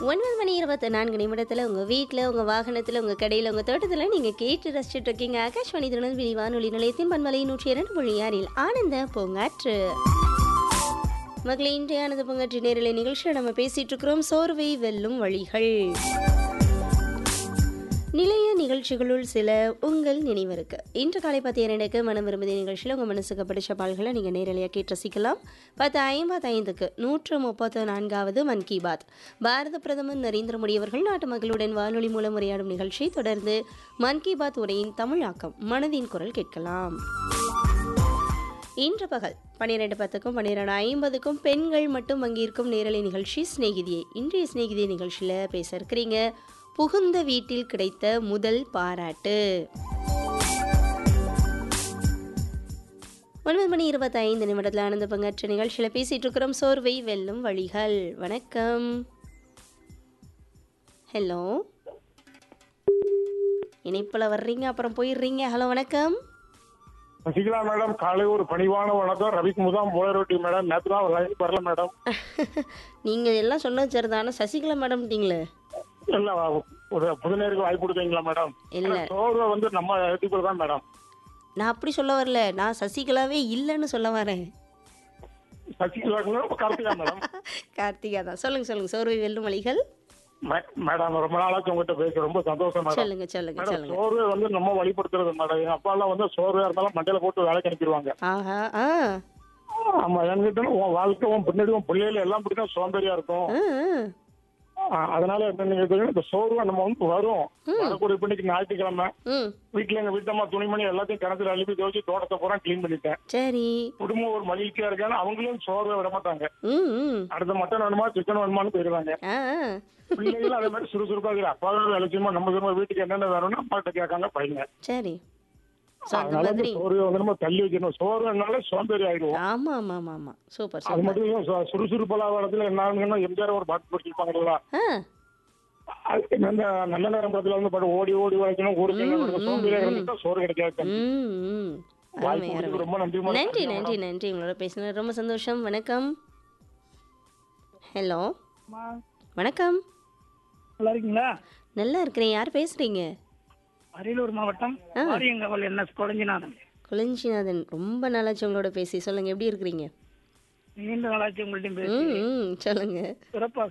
ஒன்பது மணி இருபத்தி நான்கு நிமிடத்தில் உங்கள் வீட்டில் உங்கள் வாகனத்தில் உங்கள் கடையில் உங்கள் தோட்டத்தில் நீங்கள் கேட்டு ரசிச்சுட்டு இருக்கீங்க ஆகாஷ்வாணி திருநெல்வேலி வானொலி நிலையத்தின் பண்பலை நூற்றி இரண்டு புள்ளி ஆறில் ஆனந்த பூங்காற்று மகளே இன்றைய ஆனந்த பூங்காற்று நேரலை நிகழ்ச்சியில் நம்ம பேசிட்டு இருக்கிறோம் சோர்வை வெல்லும் வழிகள் நிலைய நிகழ்ச்சிகளுள் சில உங்கள் நினைவிருக்கு இன்று காலை பத்து இரண்டுக்கு மனம் விரும்புதி நிகழ்ச்சியில் உங்கள் மனசுக்கு பிடிச்ச பால்களை நீங்கள் நேரலையாக கேட்டு ரசிக்கலாம் பத்து ஐம்பத்தி ஐந்துக்கு நூற்று முப்பத்து நான்காவது மன் கி பாத் பாரத பிரதமர் நரேந்திர மோடி அவர்கள் நாட்டு மக்களுடன் வானொலி மூலம் உரையாடும் நிகழ்ச்சி தொடர்ந்து மன் கி பாத் உரையின் தமிழாக்கம் மனதின் குரல் கேட்கலாம் இன்று பகல் பன்னிரெண்டு பத்துக்கும் பன்னிரெண்டு ஐம்பதுக்கும் பெண்கள் மட்டும் பங்கேற்கும் நேரலை நிகழ்ச்சி சிநேகிதியை இன்றைய சிநேகிதியை நிகழ்ச்சியில் பேச இருக்கிறீங்க புகுந்த வீட்டில் கிடைத்த முதல் பாராட்டு ஒன்பது மணி இருபத்தி ஐந்து நிமிடத்தில் ஆனந்த பங்கற்ற நிகழ்ச்சியில் பேசிட்டு இருக்கிறோம் சோர்வை வெல்லும் வழிகள் வணக்கம் ஹலோ இணைப்பில் வர்றீங்க அப்புறம் போயிடுறீங்க ஹலோ வணக்கம் சசிகலா மேடம் காலை ஒரு பணிவான வணக்கம் ரவிக்குமுதாம் போலரோட்டி மேடம் நேற்று தான் லைன் வரல மேடம் நீங்கள் எல்லாம் சொன்னது சரிதான சசிகலா மேடம்ட்டீங்களே இல்ல ஒரு புதுநேருக்கு வாய்ப்பு கொடுத்தீங்களா மேடம் இல்ல. சோர்வை வந்து நம்ம எடுத்துக்கிறது தான் மேடம் நான் அப்படி சொல்ல வரல நான் சசிகலாவே இல்லைன்னு சொல்ல வரேன் சசிகலா கார்த்திகா மேடம் கார்த்திகா தான் சொல்லுங்க சொல்லுங்க சோர்வை வெல்லும் வழிகள் மே- மேடம் ரொம்ப நாளாச்சும் உங்ககிட்ட பேச ரொம்ப சந்தோஷம் மேடம் சொல்லுங்க சொல்லுங்க மேடம் சொல்லுங்க சோர்வை வந்து நம்ம வழிபடுத்துறது மேடம் எங்க அப்பா எல்லாம் வந்து சோர்வையா இருந்தாலும் மண்டையில போட்டு வேலைக்கு அனுப்பிடுவாங்க ஆஹா ஆ ஆமா என்கிட்ட உன் வாழ்க்கை உன் பின்னாடி உன் பிள்ளைகள் எல்லாம் பிடிக்கும் சோம்பேறியா இருக்கும் ஆ, ஆ. ஆ, அதனால என்ன நீங்க தெரியும், இந்த சோர்வை நம்ம வந்து வரும் வரக்கூடிய பின்னைக்கு ஞாயிற்றுக்கிழமை ம் வீட்டுல எங்க வீட்டம்மா துணிமணி எல்லாத்தையும் கிணத்துல அழுப்பி துவச்சி தோட்டத்தை பூரா க்ளீன் பண்ணிட்டேன் சரி குடும்பம் ஒரு மகிழ்ச்சியா இருக்கான்னு அவங்களும் சோர்வை விட மாட்டாங்க ம் ம் அடுத்த மட்டன் வேணுமா சிக்கன் வேணுமான்னு போயிருவாங்க ஆ ஆ. பிள்ளைகளும் அதே மாதிரி சுறுசுறுப்பா இருக்கிற அப்பா அலட்சியமா நம்ம திரும்ப வீட்டுக்கு என்னென்ன வேணும்னு அப்பாட்ட கேட்காங்க பையங்க சரி ஸோ அந்த அதனால இந்த மாதிரி சோர்வை வந்து நம்ம தள்ளி வைக்கணும் சோர்வுனால சோம்பேறி ஆயிடுவோம் ஆமா ஆமா ஆமா ஆமா சூப்பர் அது சூப்பர் மட்டும் இல்ல, சு- சுறுசுறுப்பலா இடத்துல என்ன எம்ஜிஆர் ஒரு பாட்டு படிச்சிருப்பாங்கல்ல ஆ அது என்னன்னா, நல்ல நேரம் படத்துல வந்து பாட்டு ஓடி ஓடி உழைக்கணும் ஊருக்கு என்ன வேணும், சோம்பேறியா இருந்துட்டா சோறு கிடைக்காது ம் ம் அருமை வாய்ப்பு அருமை கொடுத்ததுக்கு ரொம்ப நன்றி மேடம். நன்றி நன்றி நன்றி உங்களோட பேசினது ரொம்ப சந்தோஷம் வணக்கம் ஹலோ வணக்கம் நல்லா இருக்கீங்களா நல்லா இருக்கிறேன் யார் பேசுறீங்க அரியலூர் மாவட்டம் வாரியங்கவல் என்எஸ் கொளஞ்சிநாதன் குளிஞ்சிநாதன் ரொம்ப நாளாச்சு உங்களோட பேசி சொல்லுங்க எப்படி இருக்கிறீங்க நீண்ட நாளாச்சு உங்கள்ட்டையும் பேசி ம் ம் சொல்லுங்க சிறப்பா